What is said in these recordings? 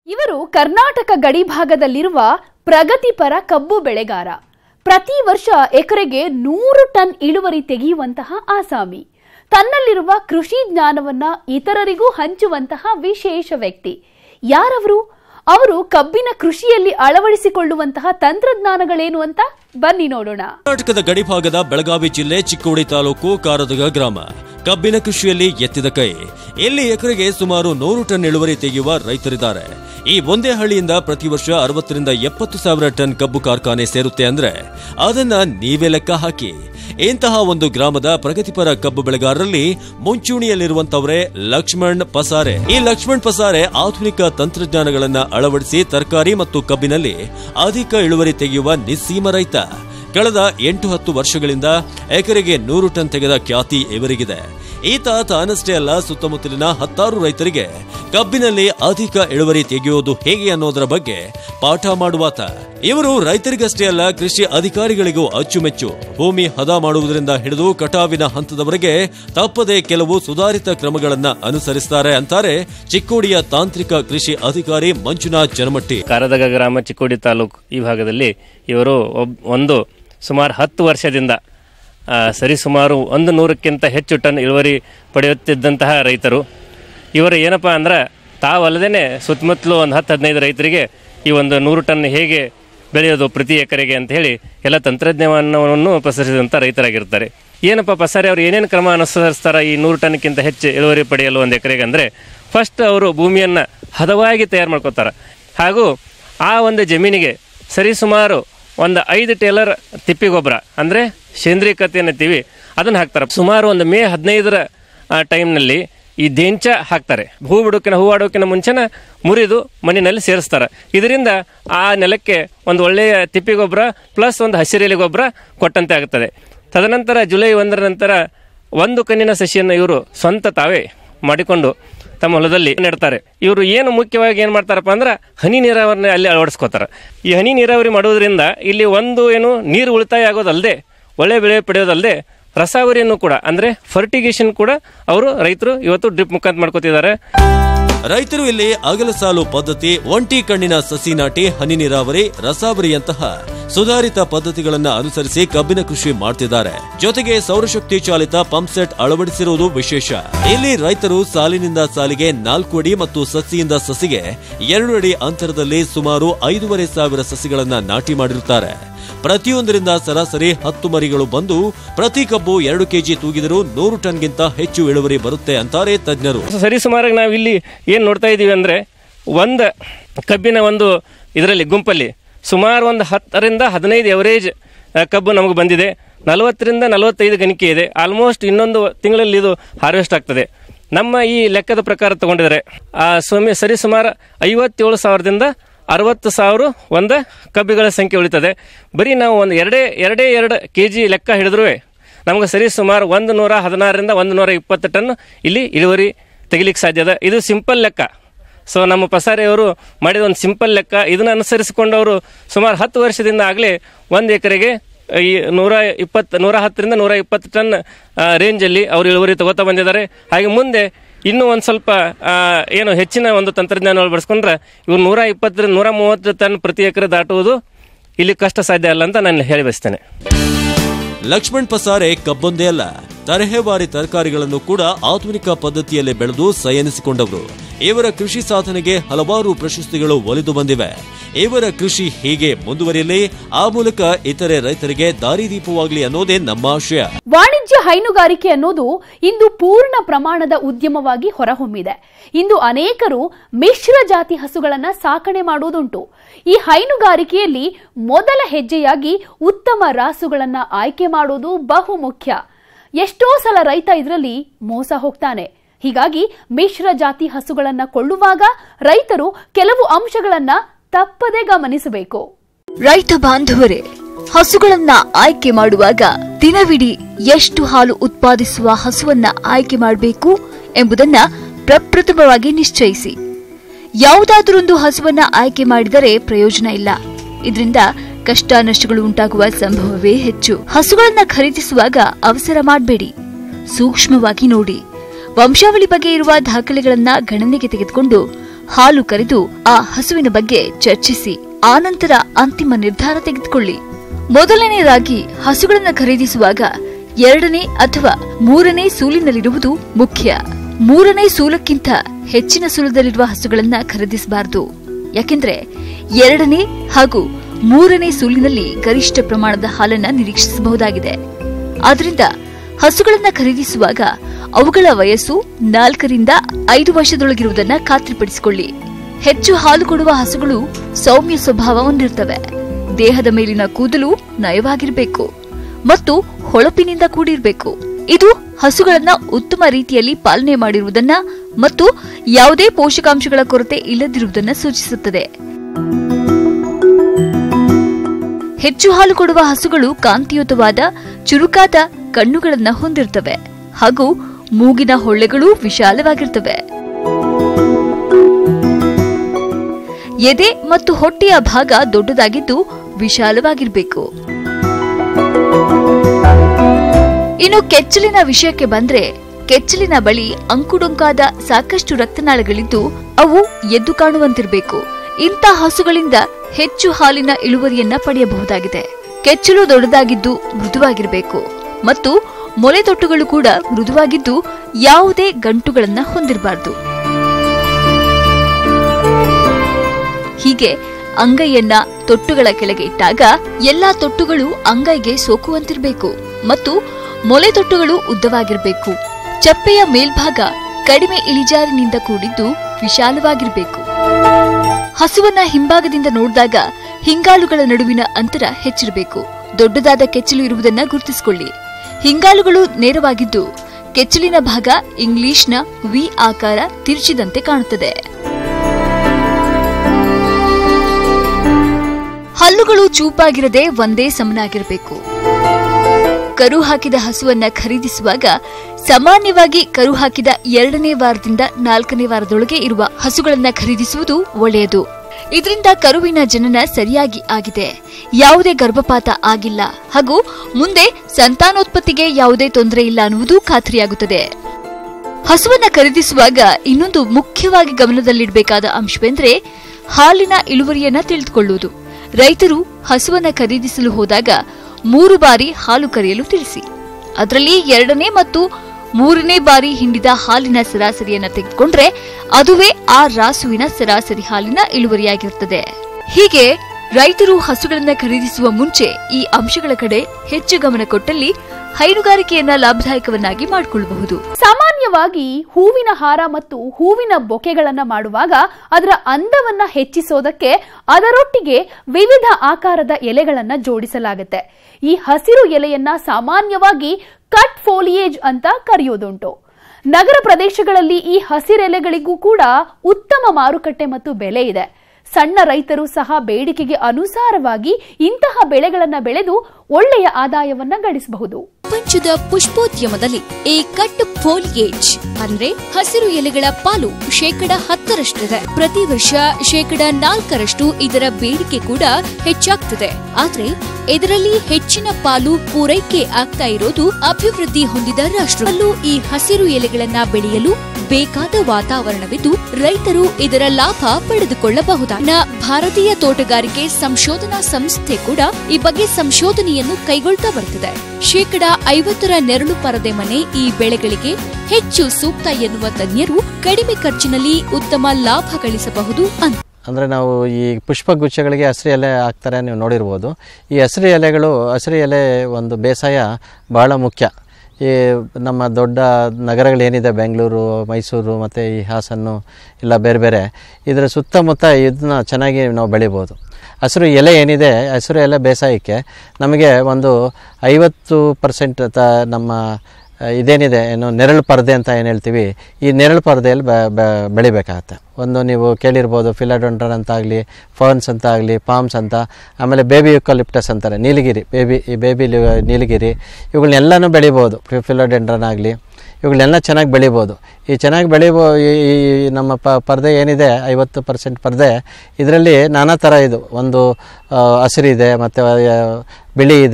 ಇವರು ಕರ್ನಾಟಕ ಗಡಿಭಾಗದಲ್ಲಿರುವ ಪ್ರಗತಿಪರ ಕಬ್ಬು ಬೆಳೆಗಾರ ಪ್ರತಿ ವರ್ಷ ಎಕರೆಗೆ ನೂರು ಟನ್ ಇಳುವರಿ ತೆಗೆಯುವಂತಹ ಆಸಾಮಿ ತನ್ನಲ್ಲಿರುವ ಕೃಷಿ ಜ್ಞಾನವನ್ನ ಇತರರಿಗೂ ಹಂಚುವಂತಹ ವಿಶೇಷ ವ್ಯಕ್ತಿ ಯಾರವರು ಅವರು ಕಬ್ಬಿನ ಕೃಷಿಯಲ್ಲಿ ಅಳವಡಿಸಿಕೊಳ್ಳುವಂತಹ ತಂತ್ರಜ್ಞಾನಗಳೇನು ಅಂತ ಬನ್ನಿ ನೋಡೋಣ ಕರ್ನಾಟಕದ ಗಡಿಭಾಗದ ಬೆಳಗಾವಿ ಜಿಲ್ಲೆ ಚಿಕ್ಕೋಡಿ ತಾಲೂಕು ಕಾರದಗ ಗ್ರಾಮ ಕಬ್ಬಿನ ಕೃಷಿಯಲ್ಲಿ ಎತ್ತಿದ ಕೈ ಇಲ್ಲಿ ಎಕರೆಗೆ ಸುಮಾರು ನೂರು ಟನ್ ಇಳುವರಿ ತೆಗೆಯುವ ರೈತರಿದ್ದಾರೆ ಈ ಒಂದೇ ಹಳ್ಳಿಯಿಂದ ಪ್ರತಿ ವರ್ಷ ಅರವತ್ತರಿಂದ ಎಪ್ಪತ್ತು ಸಾವಿರ ಟನ್ ಕಬ್ಬು ಕಾರ್ಖಾನೆ ಸೇರುತ್ತೆ ಅಂದ್ರೆ ಅದನ್ನ ನೀವೇ ಲೆಕ್ಕ ಹಾಕಿ ಇಂತಹ ಒಂದು ಗ್ರಾಮದ ಪ್ರಗತಿಪರ ಕಬ್ಬು ಬೆಳೆಗಾರರಲ್ಲಿ ಮುಂಚೂಣಿಯಲ್ಲಿರುವಂತವರೇ ಲಕ್ಷ್ಮಣ್ ಪಸಾರೆ ಈ ಲಕ್ಷ್ಮಣ್ ಪಸಾರೆ ಆಧುನಿಕ ತಂತ್ರಜ್ಞಾನಗಳನ್ನ ಅಳವಡಿಸಿ ತರಕಾರಿ ಮತ್ತು ಕಬ್ಬಿನಲ್ಲಿ ಅಧಿಕ ಇಳುವರಿ ತೆಗೆಯುವ ನಿಸ್ಸೀಮ ರೈತ ಕಳೆದ ಎಂಟು ಹತ್ತು ವರ್ಷಗಳಿಂದ ಎಕರೆಗೆ ನೂರು ಟನ್ ತೆಗೆದ ಖ್ಯಾತಿ ಇವರಿಗಿದೆ ಈತ ತಾನಷ್ಟೇ ಅಲ್ಲ ಸುತ್ತಮುತ್ತಲಿನ ಹತ್ತಾರು ರೈತರಿಗೆ ಕಬ್ಬಿನಲ್ಲಿ ಅಧಿಕ ಇಳುವರಿ ತೆಗೆಯುವುದು ಹೇಗೆ ಅನ್ನೋದರ ಬಗ್ಗೆ ಪಾಠ ಮಾಡುವಾತ ಇವರು ರೈತರಿಗಷ್ಟೇ ಅಲ್ಲ ಕೃಷಿ ಅಧಿಕಾರಿಗಳಿಗೂ ಅಚ್ಚುಮೆಚ್ಚು ಭೂಮಿ ಹದ ಮಾಡುವುದರಿಂದ ಹಿಡಿದು ಕಟಾವಿನ ಹಂತದವರೆಗೆ ತಪ್ಪದೆ ಕೆಲವು ಸುಧಾರಿತ ಕ್ರಮಗಳನ್ನ ಅನುಸರಿಸುತ್ತಾರೆ ಅಂತಾರೆ ಚಿಕ್ಕೋಡಿಯ ತಾಂತ್ರಿಕ ಕೃಷಿ ಅಧಿಕಾರಿ ಮಂಜುನಾಥ್ ಜನಮಟ್ಟಿ ಕಾರದಗ ಗ್ರಾಮ ಚಿಕ್ಕೋಡಿ ತಾಲೂಕು ಈ ಭಾಗದಲ್ಲಿ ಇವರು ಒಬ್- ಒಂದು ಸುಮಾರು ಹತ್ತು ವರ್ಷದಿಂದ ಆ, ಸರಿಸುಮಾರು ಒಂದು ನೂರಕ್ಕಿಂತ ಹೆಚ್ಚು ಟನ್ ಇಳುವರಿ ಪಡೆಯುತ್ತಿದ್ದಂತಹ ರೈತರು ಇವರು ಏನಪ್ಪ ಅಂದ್ರೆ ತಾವಲ್ಲದೇ ಸುತ್ತಮುತ್ತಲು ಒಂದು ಹತ್ತು ಹದಿನೈದು ರೈತರಿಗೆ ಈ ಒಂದು ನೂರು ಟನ್ ಹೇಗೆ ಬೆಳೆಯೋದು ಪ್ರತಿ ಎಕರೆಗೆ ಅಂತ ಹೇಳಿ ಎಲ್ಲ ತಂತ್ರಜ್ಞಾನವನ್ನು ಪಸರಿಸಿದಂಥ ರೈತರಾಗಿರ್ತಾರೆ ಏನಪ್ಪ ಪಸಾರಿ ಅವರು ಏನೇನು ಕ್ರಮ ಅನುಸರಿಸ್ತಾರೆ ಈ ನೂರು ಟನ್ಕ್ಕಿಂತ ಹೆಚ್ಚು ಇಳುವರಿ ಪಡೆಯಲು ಒಂದು ಎಕರೆಗೆ ಅಂದರೆ ಫಸ್ಟ್ ಅವರು ಭೂಮಿಯನ್ನು ಹದವಾಗಿ ತಯಾರು ಮಾಡ್ಕೋತಾರೆ ಹಾಗೂ ಆ ಒಂದು ಜಮೀನಿಗೆ ಸರಿಸುಮಾರು ಒಂದು ಐದು ಟೇಲರ್ ತಿಪ್ಪಿ ಗೊಬ್ಬರ ಅಂದರೆ ಸೇಂದ್ರೀಯ ಖತ ಏನಂತೀವಿ ಅದನ್ನು ಹಾಕ್ತಾರೆ ಸುಮಾರು ಒಂದು ಮೇ ಹದಿನೈದರ ಟೈಮ್ನಲ್ಲಿ ಈ ದೇಂಚ ಹಾಕ್ತಾರೆ ಹೂ ಬಿಡೋಕಿನ ಹೂ ಆಡೋಕಿನ ಮುಂಚೆನ ಮುರಿದು ಮಣ್ಣಿನಲ್ಲಿ ಸೇರಿಸ್ತಾರೆ ಇದರಿಂದ ಆ ನೆಲಕ್ಕೆ ಒಂದು ಒಳ್ಳೆಯ ತಿಪ್ಪಿ ಗೊಬ್ಬರ ಪ್ಲಸ್ ಒಂದು ಹಸಿರೆಲೆ ಗೊಬ್ಬರ ಕೊಟ್ಟಂತೆ ಆಗುತ್ತದೆ ತದನಂತರ ಜುಲೈ ಒಂದರ ನಂತರ ಒಂದು ಕಣ್ಣಿನ ಸಸಿಯನ್ನು ಇವರು ಸ್ವಂತ ತಾವೇ ಮಾಡಿಕೊಂಡು ತಮ್ಮ ಹೊಲದಲ್ಲಿ ನೆಡ್ತಾರೆ ಇವರು ಏನು ಮುಖ್ಯವಾಗಿ ಏನು ಮಾಡ್ತಾರಪ್ಪ ಅಂದ್ರೆ ಹನಿ ನೀರಾವರಿನ ಅಲ್ಲಿ ಅಳವಡಿಸ್ಕೋತಾರೆ ಈ ಹನಿ ನೀರಾವರಿ ಮಾಡೋದ್ರಿಂದ ಇಲ್ಲಿ ಒಂದು ಏನು ನೀರು ಉಳಿತಾಯ ಆಗೋದಲ್ಲದೆ ಒಳ್ಳೆ ಬೆಳೆ ಪಡೆಯೋದಲ್ಲದೆ ರಸಾವರಿಯನ್ನು ಕೂಡ ಅಂದರೆ ಫರ್ಟಿಗೇಷನ್ ಕೂಡ ಅವರು ರೈತರು ಇವತ್ತು ಡ್ರಿಪ್ ಮುಖಾಂತರ ಮಾಡ್ಕೋತಿದ್ದಾರೆ ರೈತರು ಇಲ್ಲಿ ಅಗಲ ಸಾಲು ಪದ್ಧತಿ ಒಂಟಿ ಕಣ್ಣಿನ ಸಸಿ ನಾಟಿ ಹನಿ ನೀರಾವರಿ ರಸಾವರಿಯಂತಹ ಸುಧಾರಿತ ಪದ್ಧತಿಗಳನ್ನ ಅನುಸರಿಸಿ ಕಬ್ಬಿನ ಕೃಷಿ ಮಾಡ್ತಿದ್ದಾರೆ ಜೊತೆಗೆ ಸೌರಶಕ್ತಿ ಚಾಲಿತ ಪಂಪ್ ಸೆಟ್ ಅಳವಡಿಸಿರುವುದು ವಿಶೇಷ ಇಲ್ಲಿ ರೈತರು ಸಾಲಿನಿಂದ ಸಾಲಿಗೆ ನಾಲ್ಕು ಅಡಿ ಮತ್ತು ಸಸಿಯಿಂದ ಸಸಿಗೆ ಎರಡು ಅಡಿ ಅಂತರದಲ್ಲಿ ಸುಮಾರು ಐದೂವರೆ ಸಾವಿರ ಸಸಿಗಳನ್ನ ನಾಟಿ ಮಾಡಿರುತ್ತಾರೆ ಪ್ರತಿಯೊಂದರಿಂದ ಸರಾಸರಿ ಹತ್ತು ಮರಿಗಳು ಬಂದು ಪ್ರತಿ ಕಬ್ಬು ಎರಡು ಕೆಜಿ ತೂಗಿದರೂ ನೂರು ಟನ್ಗಿಂತ ಹೆಚ್ಚು ಇಳುವರಿ ಬರುತ್ತೆ ಅಂತಾರೆ ತಜ್ಞರು ಸರಿ ಸುಮಾರಾಗಿ ನಾವು ಇಲ್ಲಿ ಏನು ನೋಡ್ತಾ ಇದ್ದೀವಿ ಅಂದರೆ ಒಂದು ಕಬ್ಬಿನ ಒಂದು ಇದರಲ್ಲಿ ಗುಂಪಲ್ಲಿ ಸುಮಾರು ಒಂದು ಹತ್ತರಿಂದ ಹದಿನೈದು ಎವರೇಜ್ ಕಬ್ಬು ನಮಗೆ ಬಂದಿದೆ ನಲವತ್ತರಿಂದ ನಲವತ್ತೈದು ಗಣಿಕೆ ಇದೆ ಆಲ್ಮೋಸ್ಟ್ ಇನ್ನೊಂದು ತಿಂಗಳಲ್ಲಿ ಇದು ಹಾರ್ವೆಸ್ಟ್ ಆಗ್ತದೆ ನಮ್ಮ ಈ ಲೆಕ್ಕದ ಪ್ರಕಾರ ತಗೊಂಡಿದ್ದಾರೆ ಆ ಸುಮಿ ಸರಿ ಸುಮಾರು ಐವತ್ತೇಳು ಸಾವಿರದಿಂದ ಅರವತ್ತು ಸಾವಿರ ಒಂದು ಕಬ್ಬಿಗಳ ಸಂಖ್ಯೆ ಉಳಿತದೆ ಬರೀ ನಾವು ಒಂದು ಎರಡೇ ಎರಡೇ ಎರಡು ಕೆ ಜಿ ಲೆಕ್ಕ ಹಿಡಿದ್ರೂ ನಮಗೆ ಸರಿ ಸುಮಾರು ಒಂದು ನೂರ ಹದಿನಾರರಿಂದ ಒಂದು ನೂರ ಇಪ್ಪತ್ತು ಟನ್ ಇಲ್ಲಿ ಇಳುವರಿ ತೆಗಿಲಿಕ್ಕೆ ಸಾಧ್ಯ ಇದೆ ಇದು ಸಿಂಪಲ್ ಲೆಕ್ಕ ಸೊ ನಮ್ಮ ಪಸಾರಿಯವರು ಮಾಡಿದ ಒಂದು ಸಿಂಪಲ್ ಲೆಕ್ಕ ಇದನ್ನು ಅನುಸರಿಸಿಕೊಂಡು ಅವರು ಸುಮಾರು ಹತ್ತು ವರ್ಷದಿಂದ ಆಗಲೇ ಒಂದು ಎಕರೆಗೆ ಈ ನೂರ ಇಪ್ಪತ್ತು ನೂರ ಹತ್ತರಿಂದ ನೂರ ಇಪ್ಪತ್ತು ಟನ್ ಆ, ರೇಂಜಲ್ಲಿ ಅವರು ಇಳುವರಿ ತಗೋತಾ ಬಂದಿದ್ದಾರೆ ಹಾಗೆ ಮುಂದೆ ಇನ್ನೂ ಒಂದು ಸ್ವಲ್ಪ ಆ, ಏನು ಹೆಚ್ಚಿನ ಒಂದು ತಂತ್ರಜ್ಞಾನ ಅಳವಡಿಸ್ಕೊಂಡ್ರೆ ಇವ್ರು ನೂರ ಇಪ್ಪತ್ತರಿಂದ ನೂರ ಮೂವತ್ತು ಟನ್ ಪ್ರತಿ ಎಕರೆ ದಾಟುವುದು ಇಲ್ಲಿ ಕಷ್ಟ ಸಾಧ್ಯ ಅಲ್ಲ ಅಂತ ನಾನು ಹೇಳಿ ಬಯಸ್ತೇನೆ ಲಕ್ಷ್ಮಣ್ ಪಸಾರೆ ಕಬ್ಬೊಂದೇ ಅಲ್ಲ ತರಹೇವಾರಿ ತರಕಾರಿಗಳನ್ನು ಕೂಡ ಆಧುನಿಕ ಪದ್ಧತಿಯಲ್ಲಿ ಬೆಳೆದು ಸಯನಿಸಿಕೊಂಡವರು ಇವರ ಕೃಷಿ ಸಾಧನೆಗೆ ಹಲವಾರು ಪ್ರಶಸ್ತಿಗಳು ಒಲಿದು ಬಂದಿವೆ ಇವರ ಕೃಷಿ ಹೀಗೆ ಮುಂದುವರಿಯಲಿ ಆ ಮೂಲಕ ಇತರೆ ರೈತರಿಗೆ ದಾರಿದೀಪವಾಗಲಿ ಅನ್ನೋದೇ ನಮ್ಮ ಆಶಯ ವಾಣಿಜ್ಯ ಹೈನುಗಾರಿಕೆ ಅನ್ನೋದು ಇಂದು ಪೂರ್ಣ ಪ್ರಮಾಣದ ಉದ್ಯಮವಾಗಿ ಹೊರಹೊಮ್ಮಿದೆ ಇಂದು ಅನೇಕರು ಮಿಶ್ರ ಜಾತಿ ಹಸುಗಳನ್ನ ಸಾಕಣೆ ಮಾಡುವುದುಂಟು ಈ ಹೈನುಗಾರಿಕೆಯಲ್ಲಿ ಮೊದಲ ಹೆಜ್ಜೆಯಾಗಿ ಉತ್ತಮ ರಾಸುಗಳನ್ನ ಆಯ್ಕೆ ಮಾಡುವುದು ಬಹು ಮುಖ್ಯ ಎಷ್ಟೋ ಸಲ ರೈತ ಇದರಲ್ಲಿ ಮೋಸ ಹೋಗ್ತಾನೆ ಹೀಗಾಗಿ ಮಿಶ್ರ ಜಾತಿ ಹಸುಗಳನ್ನ ಕೊಳ್ಳುವಾಗ ರೈತರು ಕೆಲವು ಅಂಶಗಳನ್ನ ತಪ್ಪದೇ ಗಮನಿಸಬೇಕು ರೈತ ಬಾಂಧವರೇ ಹಸುಗಳನ್ನ ಆಯ್ಕೆ ಮಾಡುವಾಗ ದಿನವಿಡೀ ಎಷ್ಟು ಹಾಲು ಉತ್ಪಾದಿಸುವ ಹಸುವನ್ನ ಆಯ್ಕೆ ಮಾಡಬೇಕು ಎಂಬುದನ್ನ ಪ್ರಪ್ರಥಮವಾಗಿ ನಿಶ್ಚಯಿಸಿ ಯಾವುದಾದರೊಂದು ಹಸುವನ್ನ ಆಯ್ಕೆ ಮಾಡಿದರೆ ಪ್ರಯೋಜನ ಇಲ್ಲ ಇದರಿಂದ ಕಷ್ಟ ನಷ್ಟಗಳು ಉಂಟಾಗುವ ಸಂಭವವೇ ಹೆಚ್ಚು ಹಸುಗಳನ್ನ ಖರೀದಿಸುವಾಗ ಅವಸರ ಮಾಡಬೇಡಿ ಸೂಕ್ಷ್ಮವಾಗಿ ನೋಡಿ ವಂಶಾವಳಿ ಬಗ್ಗೆ ಇರುವ ದಾಖಲೆಗಳನ್ನ ಗಣನೆಗೆ ತೆಗೆದುಕೊಂಡು ಹಾಲು ಕರೆದು ಆ ಹಸುವಿನ ಬಗ್ಗೆ ಚರ್ಚಿಸಿ ಆನಂತರ ಅಂತಿಮ ನಿರ್ಧಾರ ತೆಗೆದುಕೊಳ್ಳಿ ಮೊದಲನೆಯದಾಗಿ ಹಸುಗಳನ್ನು ಖರೀದಿಸುವಾಗ ಎರಡನೇ ಅಥವಾ ಮೂರನೇ ಸೂಲಿನಲ್ಲಿರುವುದು ಮುಖ್ಯ ಮೂರನೇ ಸೂಲಕ್ಕಿಂತ ಹೆಚ್ಚಿನ ಸೂಲದಲ್ಲಿರುವ ಹಸುಗಳನ್ನ ಖರೀದಿಸಬಾರದು ಯಾಕೆಂದ್ರೆ ಎರಡನೇ ಹಾಗೂ ಮೂರನೇ ಸೂಲಿನಲ್ಲಿ ಗರಿಷ್ಠ ಪ್ರಮಾಣದ ಹಾಲನ್ನ ನಿರೀಕ್ಷಿಸಬಹುದಾಗಿದೆ ಆದ್ರಿಂದ ಹಸುಗಳನ್ನ ಖರೀದಿಸುವಾಗ ಅವುಗಳ ವಯಸ್ಸು ನಾಲ್ಕರಿಂದ ಐದು ವರ್ಷದೊಳಗಿರುವುದನ್ನ ಖಾತ್ರಿಪಡಿಸಿಕೊಳ್ಳಿ ಹೆಚ್ಚು ಹಾಲು ಕೊಡುವ ಹಸುಗಳು ಸೌಮ್ಯ ಸ್ವಭಾವ ಹೊಂದಿರ್ತವೆ ದೇಹದ ಮೇಲಿನ ಕೂದಲು ನಯವಾಗಿರಬೇಕು ಮತ್ತು ಹೊಳಪಿನಿಂದ ಕೂಡಿರಬೇಕು ಇದು ಹಸುಗಳನ್ನ ಉತ್ತಮ ರೀತಿಯಲ್ಲಿ ಪಾಲನೆ ಮಾಡಿರುವುದನ್ನ ಮತ್ತು ಯಾವುದೇ ಪೋಷಕಾಂಶಗಳ ಕೊರತೆ ಇಲ್ಲದಿರುವುದನ್ನ ಸೂಚಿಸುತ್ತದೆ ಹೆಚ್ಚು ಹಾಲು ಕೊಡುವ ಹಸುಗಳು ಕಾಂತಿಯುತವಾದ ಚುರುಕಾದ ಕಣ್ಣುಗಳನ್ನ ಹೊಂದಿರ್ತವೆ ಹಾಗೂ ಮೂಗಿನ ಹೊಳ್ಳೆಗಳು ವಿಶಾಲವಾಗಿರ್ತವೆ ಎದೆ ಮತ್ತು ಹೊಟ್ಟೆಯ ಭಾಗ ದೊಡ್ಡದಾಗಿದ್ದು ವಿಶಾಲವಾಗಿರಬೇಕು ಇನ್ನು ಕೆಚ್ಚಲಿನ ವಿಷಯಕ್ಕೆ ಬಂದ್ರೆ ಕೆಚ್ಚಲಿನ ಬಳಿ ಅಂಕುಡೊಂಕಾದ ಸಾಕಷ್ಟು ರಕ್ತನಾಳಗಳಿದ್ದು ಅವು ಎದ್ದು ಕಾಣುವಂತಿರಬೇಕು ಇಂಥ ಹಸುಗಳಿಂದ ಹೆಚ್ಚು ಹಾಲಿನ ಇಳುವರಿಯನ್ನ ಪಡೆಯಬಹುದಾಗಿದೆ ಕೆಚ್ಚಲು ದೊಡ್ಡದಾಗಿದ್ದು ಮೃದುವಾಗಿರಬೇಕು ಮತ್ತು ಮೊಲೆತೊಟ್ಟುಗಳು ಕೂಡ ಮೃದುವಾಗಿದ್ದು ಯಾವುದೇ ಗಂಟುಗಳನ್ನ ಹೊಂದಿರಬಾರದು ಹೀಗೆ ಅಂಗೈಯನ್ನ ತೊಟ್ಟುಗಳ ಕೆಳಗೆ ಇಟ್ಟಾಗ ಎಲ್ಲಾ ತೊಟ್ಟುಗಳು ಅಂಗೈಗೆ ಸೋಕುವಂತಿರಬೇಕು ಮತ್ತು ಮೊಲೆ ತೊಟ್ಟುಗಳು ಉದ್ದವಾಗಿರಬೇಕು ಚಪ್ಪೆಯ ಮೇಲ್ಭಾಗ ಕಡಿಮೆ ಇಳಿಜಾರಿನಿಂದ ಕೂಡಿದ್ದು ವಿಶಾಲವಾಗಿರಬೇಕು ಹಸುವನ್ನ ಹಿಂಭಾಗದಿಂದ ನೋಡಿದಾಗ ಹಿಂಗಾಲುಗಳ ನಡುವಿನ ಅಂತರ ಹೆಚ್ಚಿರಬೇಕು ದೊಡ್ಡದಾದ ಕೆಚ್ಚಲು ಇರುವುದನ್ನ ಗುರುತಿಸಿಕೊಳ್ಳಿ ಹಿಂಗಾಲುಗಳು ನೇರವಾಗಿದ್ದು ಕೆಚ್ಚಲಿನ ಭಾಗ ಇಂಗ್ಲಿಷ್ನ ವಿ ಆಕಾರ ತಿರುಚಿದಂತೆ ಕಾಣುತ್ತದೆ ಹಲ್ಲುಗಳು ಚೂಪಾಗಿರದೆ ಒಂದೇ ಸಮನಾಗಿರಬೇಕು ಕರು ಹಾಕಿದ ಹಸುವನ್ನ ಖರೀದಿಸುವಾಗ ಸಾಮಾನ್ಯವಾಗಿ ಕರು ಹಾಕಿದ ಎರಡನೇ ವಾರದಿಂದ ನಾಲ್ಕನೇ ವಾರದೊಳಗೆ ಇರುವ ಹಸುಗಳನ್ನ ಖರೀದಿಸುವುದು ಒಳ್ಳೆಯದು ಇದರಿಂದ ಕರುವಿನ ಜನನ ಸರಿಯಾಗಿ ಆಗಿದೆ ಯಾವುದೇ ಗರ್ಭಪಾತ ಆಗಿಲ್ಲ ಹಾಗೂ ಮುಂದೆ ಸಂತಾನೋತ್ಪತ್ತಿಗೆ ಯಾವುದೇ ತೊಂದರೆ ಇಲ್ಲ ಅನ್ನುವುದು ಖಾತ್ರಿಯಾಗುತ್ತದೆ ಹಸುವನ್ನ ಖರೀದಿಸುವಾಗ ಇನ್ನೊಂದು ಮುಖ್ಯವಾಗಿ ಗಮನದಲ್ಲಿಡಬೇಕಾದ ಅಂಶವೆಂದ್ರೆ ಹಾಲಿನ ಇಳುವರಿಯನ್ನ ತಿಳಿದುಕೊಳ್ಳುವುದು ರೈತರು ಹಸುವನ್ನ ಖರೀದಿಸಲು ಹೋದಾಗ ಮೂರು ಬಾರಿ ಹಾಲು ಕರೆಯಲು ತಿಳಿಸಿ ಅದರಲ್ಲಿ ಎರಡನೇ ಮತ್ತು ಮೂರನೇ ಬಾರಿ ಹಿಂಡಿದ ಹಾಲಿನ ಸರಾಸರಿಯನ್ನ ತೆಗೆದುಕೊಂಡ್ರೆ ಅದುವೇ ಆ ರಾಸುವಿನ ಸರಾಸರಿ ಹಾಲಿನ ಇಳುವರಿಯಾಗಿರುತ್ತದೆ ಹೀಗೆ ರೈತರು ಹಸುಗಳನ್ನ ಖರೀದಿಸುವ ಮುಂಚೆ ಈ ಅಂಶಗಳ ಕಡೆ ಹೆಚ್ಚು ಗಮನ ಕೊಟ್ಟಲ್ಲಿ ಹೈನುಗಾರಿಕೆಯನ್ನ ಲಾಭದಾಯಕವನ್ನಾಗಿ ಮಾಡಿಕೊಳ್ಳಬಹುದು ಸಾಮಾನ್ಯವಾಗಿ ಹೂವಿನ ಹಾರ ಮತ್ತು ಹೂವಿನ ಬೊಕೆಗಳನ್ನ ಮಾಡುವಾಗ ಅದರ ಅಂದವನ್ನ ಹೆಚ್ಚಿಸೋದಕ್ಕೆ ಅದರೊಟ್ಟಿಗೆ ವಿವಿಧ ಆಕಾರದ ಎಲೆಗಳನ್ನ ಜೋಡಿಸಲಾಗುತ್ತೆ ಈ ಹಸಿರು ಎಲೆಯನ್ನ ಸಾಮಾನ್ಯವಾಗಿ ಕಟ್ ಫೋಲಿಯೇಜ್ ಅಂತ ಕರೆಯೋದುಂಟು ನಗರ ಪ್ರದೇಶಗಳಲ್ಲಿ ಈ ಹಸಿರೆಲೆಗಳಿಗೂ ಕೂಡ ಉತ್ತಮ ಮಾರುಕಟ್ಟೆ ಮತ್ತು ಬೆಲೆ ಇದೆ ಸಣ್ಣ ರೈತರು ಸಹ ಬೇಡಿಕೆಗೆ ಅನುಸಾರವಾಗಿ ಇಂತಹ ಬೆಳೆಗಳನ್ನ ಬೆಳೆದು ಒಳ್ಳೆಯ ಆದಾಯವನ್ನ ಗಳಿಸಬಹುದು ಪ್ರಪಂಚದ ಪುಷ್ಪೋದ್ಯಮದಲ್ಲಿ ಈ ಕಟ್ ಫೋಲಿಯೇಜ್ ಅಂದ್ರೆ ಹಸಿರು ಎಲೆಗಳ ಪಾಲು ಶೇಕಡ ಹತ್ತರಷ್ಟಿದೆ ಪ್ರತಿ ವರ್ಷ ಶೇಕಡ ನಾಲ್ಕರಷ್ಟು ಇದರ ಬೇಡಿಕೆ ಕೂಡ ಹೆಚ್ಚಾಗ್ತಿದೆ ಆದ್ರೆ ಇದರಲ್ಲಿ ಹೆಚ್ಚಿನ ಪಾಲು ಪೂರೈಕೆ ಆಗ್ತಾ ಇರೋದು ಅಭಿವೃದ್ಧಿ ಹೊಂದಿದ ರಾಷ್ಟ್ರದಲ್ಲೂ ಈ ಹಸಿರು ಎಲೆಗಳನ್ನ ಬೆಳೆಯಲು ಬೇಕಾದ ವಾತಾವರಣವಿದ್ದು ರೈತರು ಇದರ ಲಾಭ ಪಡೆದುಕೊಳ್ಳಬಹುದಾದ ಭಾರತೀಯ ತೋಟಗಾರಿಕೆ ಸಂಶೋಧನಾ ಸಂಸ್ಥೆ ಕೂಡ ಈ ಬಗ್ಗೆ ಸಂಶೋಧನೆಯನ್ನು ಕೈಗೊಳ್ತಾ ಬರ್ತಿದೆ ಶೇಕಡ ಐವತ್ತರ ನೆರಳು ಪರದೆ ಮನೆ ಈ ಬೆಳೆಗಳಿಗೆ ಹೆಚ್ಚು ಸೂಕ್ತ ಎನ್ನುವ ತಜ್ಞರು ಕಡಿಮೆ ಖರ್ಚಿನಲ್ಲಿ ಉತ್ತಮ ಲಾಭ ಗಳಿಸಬಹುದು ಅಂತ ಅಂದರೆ ನಾವು ಈ ಪುಷ್ಪಗುಚ್ಛಗಳಿಗೆ ಹಸಿರು ಎಲೆ ಹಾಕ್ತಾರೆ ನೀವು ನೋಡಿರ್ಬೋದು ಈ ಹಸಿರು ಎಲೆಗಳು ಹಸಿರು ಎಲೆ ಒಂದು ಬೇಸಾಯ ಬಹಳ ಮುಖ್ಯ ಈ ನಮ್ಮ ದೊಡ್ಡ ನಗರಗಳೇನಿದೆ ಬೆಂಗಳೂರು ಮೈಸೂರು ಮತ್ತು ಈ ಹಾಸನ್ನು ಇಲ್ಲ ಬೇರೆ ಬೇರೆ ಇದರ ಸುತ್ತಮುತ್ತ ಇದನ್ನ ಚೆನ್ನಾಗಿ ನಾವು ಬೆಳಿಬೋದು ಹಸಿರು ಎಲೆ ಏನಿದೆ ಹಸಿರು ಎಲೆ ಬೇಸಾಯಕ್ಕೆ ನಮಗೆ ಒಂದು ಐವತ್ತು ಪರ್ಸೆಂಟ್ ತ ನಮ್ಮ ಆ, ಇದೇನಿದೆ ಏನು ನೆರಳು ಪರದೆ ಅಂತ ಏನು ಹೇಳ್ತೀವಿ ಈ ನೆರಳು ಪರದೆಯಲ್ಲಿ ಬೆ ಬೆ- ಬೆಳಿಬೇಕಾಗತ್ತೆ ಒಂದು ನೀವು ಕೇಳಿರ್ಬೋದು ಫಿಲಾಡೊಂಡ್ರನ್ ಅಂತ ಆಗಲಿ ಫರ್ನ್ಸ್ ಅಂತ ಆಗಲಿ ಪಾಮ್ಸ್ ಅಂತ ಆಮೇಲೆ ಬೇಬಿ ಯುಕಲಿಪ್ಟಸ್ ಅಂತಾರೆ ನೀಲಗಿರಿ ಬೇಬಿ ಈ ಬೇಬಿ ನೀಲಗಿರಿ ಇವುಗಳನ್ನೆಲ್ಲನೂ ಬೆಳಿಬೋದು ಫಿಲೋಡೆಂಡ್ರನ್ ಆಗಲಿ ಇವುಗಳನ್ನೆಲ್ಲ ಚೆನ್ನಾಗಿ ಬೆಳಿಬೋದು ಈ ಚೆನ್ನಾಗಿ ಬೆಳಿಬೋ ಈ ಈ ನಮ್ಮ ಪ ಪರದೆ ಏನಿದೆ ಐವತ್ತು ಪರ್ಸೆಂಟ್ ಪರದೆ ಇದರಲ್ಲಿ ನಾನಾ ಥರ ಇದು ಒಂದು ಆ, ಹಸಿರಿದೆ ಮತ್ತು ಬಿಳಿ ಇದೆ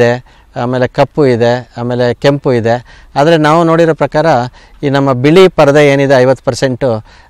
ಆಮೇಲೆ ಕಪ್ಪು ಇದೆ ಆಮೇಲೆ ಕೆಂಪು ಇದೆ ಆದರೆ ನಾವು ನೋಡಿರೋ ಪ್ರಕಾರ ಈ ನಮ್ಮ ಬಿಳಿ ಪರದೆ ಏನಿದೆ ಐವತ್ತು ಪರ್ಸೆಂಟು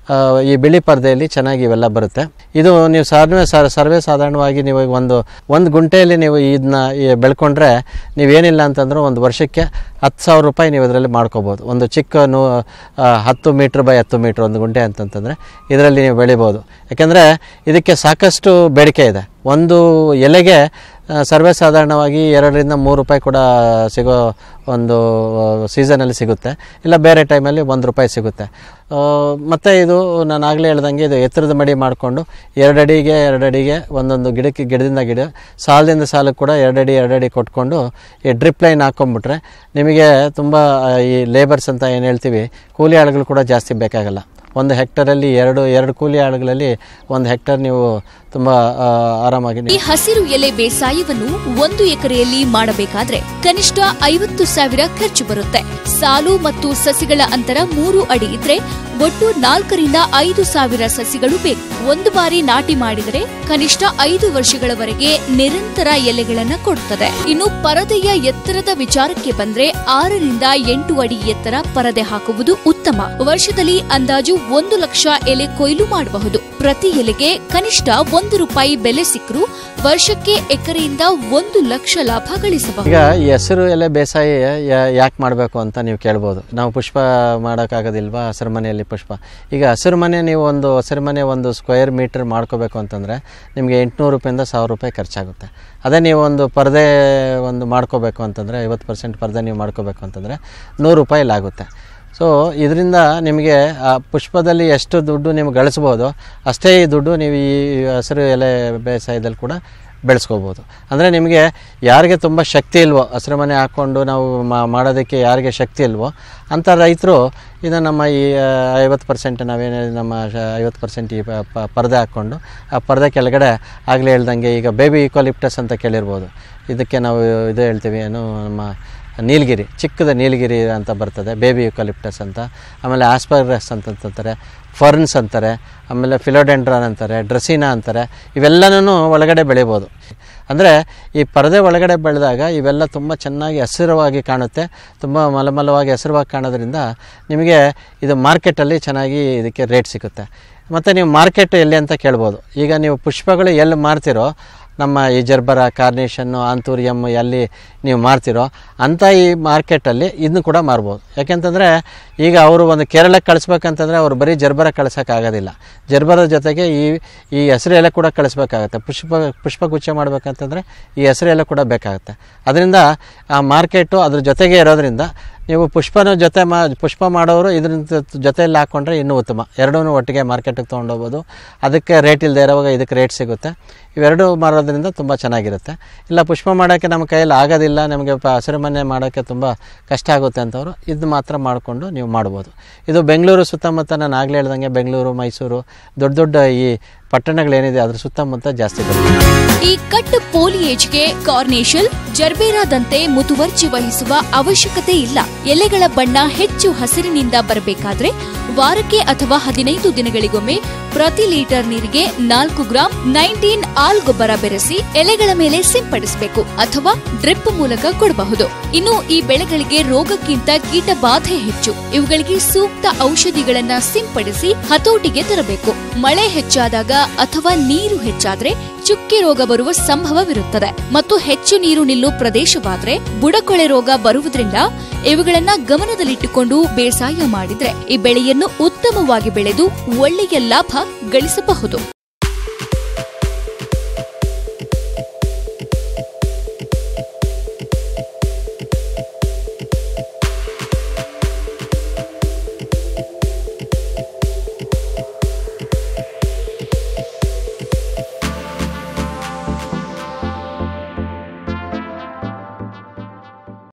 ಈ ಬಿಳಿ ಪರದೆಯಲ್ಲಿ ಚೆನ್ನಾಗಿ ಇವೆಲ್ಲ ಬರುತ್ತೆ ಇದು ನೀವು ಸರ್ವೇ ಸ- ಸರ್ವೇ ಸಾಧಾರಣವಾಗಿ ನೀವು ಈಗ ಒಂದು ಒಂದು ಗುಂಟೆಯಲ್ಲಿ ನೀವು ಇದನ್ನ ಬೆಳ್ಕೊಂಡ್ರೆ ನೀವೇನಿಲ್ಲ ಅಂತಂದ್ರೆ ಒಂದು ವರ್ಷಕ್ಕೆ ಹತ್ತು ಸಾವಿರ ರೂಪಾಯಿ ನೀವು ಇದರಲ್ಲಿ ಮಾಡ್ಕೋಬೋದು ಒಂದು ಚಿಕ್ಕ ನೂ ಆ, ಹತ್ತು ಮೀಟ್ರ್ ಬೈ ಹತ್ತು ಮೀಟ್ರ್ ಒಂದು ಗುಂಟೆ ಅಂತಂತಂದರೆ ಇದರಲ್ಲಿ ನೀವು ಬೆಳಿಬೋದು ಯಾಕೆಂದರೆ ಇದಕ್ಕೆ ಸಾಕಷ್ಟು ಬೇಡಿಕೆ ಇದೆ ಒಂದು ಎಲೆಗೆ ಆ, ಸರ್ವೇ ಸಾಧಾರಣವಾಗಿ ಎರಡರಿಂದ ಮೂರು ರೂಪಾಯಿ ಕೂಡ ಸಿಗೋ ಒಂದು ಸೀಸನಲ್ಲಿ ಸಿಗುತ್ತೆ ಇಲ್ಲ ಬೇರೆ ಟೈಮಲ್ಲಿ ಒಂದು ರೂಪಾಯಿ ಸಿಗುತ್ತೆ ಆ, ಮತ್ತು ಇದು ನಾನು ಆಗಲೇ ಹೇಳ್ದಂಗೆ ಇದು ಎತ್ತರದ ಮಡಿ ಮಾಡಿಕೊಂಡು ಎರಡಡಿಗೆ ಎರಡಡಿಗೆ ಒಂದೊಂದು ಗಿಡಕ್ಕೆ ಗಿಡದಿಂದ ಗಿಡ ಸಾಲದಿಂದ ಸಾಲಕ್ಕೆ ಕೂಡ ಎರಡಡಿ ಎರಡಡಿ ಕೊಟ್ಕೊಂಡು ಈ ಡ್ರಿಪ್ ಲೈನ್ ಹಾಕ್ಕೊಂಬಿಟ್ರೆ ನಿಮಗೆ ತುಂಬ ಆ, ಈ ಲೇಬರ್ಸ್ ಅಂತ ಏನು ಹೇಳ್ತೀವಿ ಕೂಲಿ ಆಳುಗಳು ಕೂಡ ಜಾಸ್ತಿ ಬೇಕಾಗಲ್ಲ ಒಂದು ಹೆಕ್ಟರಲ್ಲಿ ಎರಡು ಎರಡು ಕೂಲಿ ಆಳುಗಳಲ್ಲಿ ಒಂದು ಹೆಕ್ಟರ್ ನೀವು ತುಂಬ ಆ, ಆರಾಮಾಗಿ ಈ ನೀವು ಹಸಿರು ಎಲೆ ಬೇಸಾಯವನ್ನು ಒಂದು ಎಕರೆಯಲ್ಲಿ ಮಾಡಬೇಕಾದ್ರೆ ಕನಿಷ್ಠ ಐವತ್ತು ಸಾವಿರ ಖರ್ಚು ಬರುತ್ತೆ ಸಾಲು ಮತ್ತು ಸಸಿಗಳ ಅಂತರ ಮೂರು ಅಡಿ ಇದ್ರೆ ಒಟ್ಟು ನಾಲ್ಕರಿಂದ ಐದು ಸಾವಿರ ಸಸಿಗಳು ಬೇಕು ಒಂದು ಬಾರಿ ನಾಟಿ ಮಾಡಿದರೆ ಕನಿಷ್ಠ ಐದು ವರ್ಷಗಳವರೆಗೆ ನಿರಂತರ ಎಲೆಗಳನ್ನ ಕೊಡುತ್ತದೆ ಇನ್ನು ಪರದೆಯ ಎತ್ತರದ ವಿಚಾರಕ್ಕೆ ಬಂದ್ರೆ ಆರರಿಂದ ಎಂಟು ಅಡಿ ಎತ್ತರ ಪರದೆ ಹಾಕುವುದು ಉತ್ತಮ ವರ್ಷದಲ್ಲಿ ಅಂದಾಜು ಒಂದು ಲಕ್ಷ ಎಲೆ ಕೊಯ್ಲು ಮಾಡಬಹುದು ಪ್ರತಿ ಎಲೆಗೆ ಕನಿಷ್ಠ ಒಂದು ರೂಪಾಯಿ ಬೆಲೆ ಸಿಕ್ಕರೂ ವರ್ಷಕ್ಕೆ ಎಕರೆಯಿಂದ ಒಂದು ಲಕ್ಷ ಲಾಭ ಗಳಿಸಬಹುದು ಈಗ ಈ ಹಸಿರು ಎಲೆ ಬೇಸಾಯ ಯಾಕೆ ಮಾಡಬೇಕು ಅಂತ ನೀವು ಕೇಳ್ಬೋದು ನಾವು ಪುಷ್ಪ ಮಾಡೋಕ್ಕಾಗೋದಿಲ್ವಾ ಹಸಿರು ಮನೆಯಲ್ಲಿ ಪುಷ್ಪ ಈಗ ಹಸಿರು ಮನೆ ನೀವು ಒಂದು ಹಸಿರು ಮನೆ ಒಂದು ಸ್ಕ್ವೇರ್ ಮೀಟರ್ ಮಾಡ್ಕೋಬೇಕು ಅಂತಂದರೆ ನಿಮಗೆ ಎಂಟುನೂರು ರೂಪಾಯಿಂದ ಸಾವಿರ ರೂಪಾಯಿ ಖರ್ಚಾಗುತ್ತೆ ಅದೇ ನೀವು ಒಂದು ಪರದೆ ಒಂದು ಮಾಡ್ಕೋಬೇಕು ಅಂತಂದರೆ ಐವತ್ತು ಪರ್ಸೆಂಟ್ ಪರದೆ ನೀವು ಮಾಡ್ಕೋಬೇಕು ಅಂತಂದರೆ ನೂರು ರೂಪಾಯಿಲಿ ಆಗುತ್ತೆ ಸೊ ಇದರಿಂದ ನಿಮಗೆ ಆ ಪುಷ್ಪದಲ್ಲಿ ಎಷ್ಟು ದುಡ್ಡು ನೀವು ಗಳಿಸ್ಬೋದು ಅಷ್ಟೇ ಈ ದುಡ್ಡು ನೀವು ಈ ಹಸಿರು ಎಲೆ ಬೇಸಾಯದಲ್ಲಿ ಕೂಡ ಬೆಳೆಸ್ಕೋಬೋದು ಅಂದರೆ ನಿಮಗೆ ಯಾರಿಗೆ ತುಂಬ ಶಕ್ತಿ ಇಲ್ವೋ ಹಸಿರು ಮನೆ ಹಾಕ್ಕೊಂಡು ನಾವು ಮಾ- ಮಾಡೋದಕ್ಕೆ ಯಾರಿಗೆ ಶಕ್ತಿ ಇಲ್ವೋ ಅಂಥ ರೈತರು ಇದು ನಮ್ಮ ಈ ಐವತ್ತು ಪರ್ಸೆಂಟ್ ನಾವೇನು ನಮ್ಮ ಶ- ಐವತ್ತು ಪರ್ಸೆಂಟ್ ಈ ಪ- ಪ- ಪರದೆ ಹಾಕ್ಕೊಂಡು ಆ ಪರದೆ ಕೆಳಗಡೆ ಆಗಲೇ ಹೇಳ್ದಂಗೆ ಈಗ ಬೇಬಿ ಈಕ್ವಲಿಪ್ಟಸ್ ಅಂತ ಕೇಳಿರ್ಬೋದು ಇದಕ್ಕೆ ನಾವು ಇದು ಹೇಳ್ತೀವಿ ಏನು ನಮ್ಮ ನೀಲಗಿರಿ ಚಿಕ್ಕದ ನೀಲಗಿರಿ ಅಂತ ಬರ್ತದೆ ಬೇಬಿ ಯುಕಲಿಪ್ಟಸ್ ಅಂತ ಆಮೇಲೆ ಆಸ್ಪರ್ಗಸ್ ಅಂತಂತಾರೆ ಫರ್ನ್ಸ್ ಅಂತಾರೆ ಆಮೇಲೆ ಫಿಲೋಡೆಂಡ್ರಾನ್ ಅಂತಾರೆ ಡ್ರೆಸಿನಾ ಅಂತಾರೆ ಇವೆಲ್ಲನೂ ಒಳಗಡೆ ಬೆಳಿಬೋದು ಅಂದರೆ ಈ ಪರದೆ ಒಳಗಡೆ ಬೆಳೆದಾಗ ಇವೆಲ್ಲ ತುಂಬ ಚೆನ್ನಾಗಿ ಹಸಿರವಾಗಿ ಕಾಣುತ್ತೆ ತುಂಬ ಮಲಮಲವಾಗಿ ಹಸಿರವಾಗಿ ಕಾಣೋದ್ರಿಂದ ನಿಮಗೆ ಇದು ಮಾರ್ಕೆಟಲ್ಲಿ ಚೆನ್ನಾಗಿ ಇದಕ್ಕೆ ರೇಟ್ ಸಿಗುತ್ತೆ ಮತ್ತು ನೀವು ಮಾರ್ಕೆಟ್ ಎಲ್ಲಿ ಅಂತ ಕೇಳ್ಬೋದು ಈಗ ನೀವು ಪುಷ್ಪಗಳು ಎಲ್ಲಿ ಮಾರ್ತಿರೋ ನಮ್ಮ ಈ ಜರ್ಬರ ಕಾರ್ನೇಷನ್ನು ಆಂತೂರಿಯಮ್ ಎಲ್ಲಿ ನೀವು ಮಾರ್ತಿರೋ ಅಂಥ ಈ ಮಾರ್ಕೆಟಲ್ಲಿ ಇದನ್ನು ಕೂಡ ಮಾರ್ಬೋದು ಯಾಕೆಂತಂದರೆ ಈಗ ಅವರು ಒಂದು ಕೇರಳಕ್ಕೆ ಕಳಿಸ್ಬೇಕಂತಂದರೆ ಅವ್ರು ಬರೀ ಜರ್ಬರ ಕಳ್ಸೋಕ್ಕಾಗೋದಿಲ್ಲ ಜರ್ಬರದ ಜೊತೆಗೆ ಈ ಈ ಹೆಸರು ಎಲೆ ಕೂಡ ಕಳಿಸ್ಬೇಕಾಗತ್ತೆ ಪುಷ್ಪ ಪುಷ್ಪಗುಚ್ಛ ಮಾಡಬೇಕಂತಂದರೆ ಈ ಹೆಸರು ಎಲೆ ಕೂಡ ಬೇಕಾಗುತ್ತೆ ಅದರಿಂದ ಆ ಮಾರ್ಕೆಟು ಅದ್ರ ಜೊತೆಗೆ ಇರೋದ್ರಿಂದ ನೀವು ಪುಷ್ಪನ ಜೊತೆ ಮಾ ಪುಷ್ಪ ಮಾಡೋರು ಇದ್ರ ಜೊತೆಯಲ್ಲಿ ಹಾಕ್ಕೊಂಡ್ರೆ ಇನ್ನೂ ಉತ್ತಮ ಎರಡೂ ಒಟ್ಟಿಗೆ ಮಾರ್ಕೆಟಿಗೆ ತೊಗೊಂಡೋಗ್ಬೋದು ಅದಕ್ಕೆ ರೇಟ್ ಇಲ್ಲದೆ ಇರೋವಾಗ ಇದಕ್ಕೆ ರೇಟ್ ಸಿಗುತ್ತೆ ಇವೆರಡು ಮಾರೋದ್ರಿಂದ ತುಂಬ ಚೆನ್ನಾಗಿರುತ್ತೆ ಇಲ್ಲ ಪುಷ್ಪ ಮಾಡೋಕ್ಕೆ ನಮ್ಮ ಕೈಯಲ್ಲಿ ಆಗೋದಿಲ್ಲ ನಮಗೆ ಪ ಹಸಿರು ಮನೆ ಮಾಡೋಕ್ಕೆ ತುಂಬ ಕಷ್ಟ ಆಗುತ್ತೆ ಅಂತವರು ಇದು ಮಾತ್ರ ಮಾಡಿಕೊಂಡು ನೀವು ಮಾಡ್ಬೋದು ಇದು ಬೆಂಗಳೂರು ಸುತ್ತಮುತ್ತ ನಾನು ಆಗಲೇ ಹೇಳ್ದಂಗೆ ಬೆಂಗಳೂರು ಮೈಸೂರು ದೊಡ್ಡ ದೊಡ್ಡ ಈ ಪಟ್ಟಣಗಳೇನಿದೆ ಅದ್ರ ಸುತ್ತಮುತ್ತ ಜಾಸ್ತಿ ಬರುತ್ತೆ ಈ ಕಟ್ ಫೋಲಿಯೇಜ್ಗೆ ಕಾರ್ನೇಷಲ್ ಜರ್ಬೇರಾದಂತೆ ಮುತುವರ್ಜಿ ವಹಿಸುವ ಅವಶ್ಯಕತೆ ಇಲ್ಲ ಎಲೆಗಳ ಬಣ್ಣ ಹೆಚ್ಚು ಹಸಿರಿನಿಂದ ಬರಬೇಕಾದ್ರೆ ವಾರಕ್ಕೆ ಅಥವಾ ಹದಿನೈದು ದಿನಗಳಿಗೊಮ್ಮೆ ಪ್ರತಿ ಲೀಟರ್ ನೀರಿಗೆ ನಾಲ್ಕು ಗ್ರಾಂ ನೈನ್ಟೀನ್ ಆಲ್ ಗೊಬ್ಬರ ಬೆರೆಸಿ ಎಲೆಗಳ ಮೇಲೆ ಸಿಂಪಡಿಸಬೇಕು ಅಥವಾ ಡ್ರಿಪ್ ಮೂಲಕ ಕೊಡಬಹುದು ಇನ್ನು ಈ ಬೆಳೆಗಳಿಗೆ ರೋಗಕ್ಕಿಂತ ಕೀಟ ಬಾಧೆ ಹೆಚ್ಚು ಇವುಗಳಿಗೆ ಸೂಕ್ತ ಔಷಧಿಗಳನ್ನ ಸಿಂಪಡಿಸಿ ಹತೋಟಿಗೆ ತರಬೇಕು ಮಳೆ ಹೆಚ್ಚಾದಾಗ ಅಥವಾ ನೀರು ಹೆಚ್ಚಾದ್ರೆ ಚುಕ್ಕೆ ರೋಗ ಬರುವ ಸಂಭವವಿರುತ್ತದೆ ಮತ್ತು ಹೆಚ್ಚು ನೀರು ನಿಲ್ಲುವ ಪ್ರದೇಶವಾದ್ರೆ ಬುಡಕೊಳೆ ರೋಗ ಬರುವುದರಿಂದ ಇವುಗಳನ್ನ ಗಮನದಲ್ಲಿಟ್ಟುಕೊಂಡು ಬೇಸಾಯ ಮಾಡಿದ್ರೆ ಈ ಬೆಳೆಯನ್ನು ಉತ್ತಮವಾಗಿ ಬೆಳೆದು ಒಳ್ಳೆಯ ಲಾಭ ಗಳಿಸಬಹುದು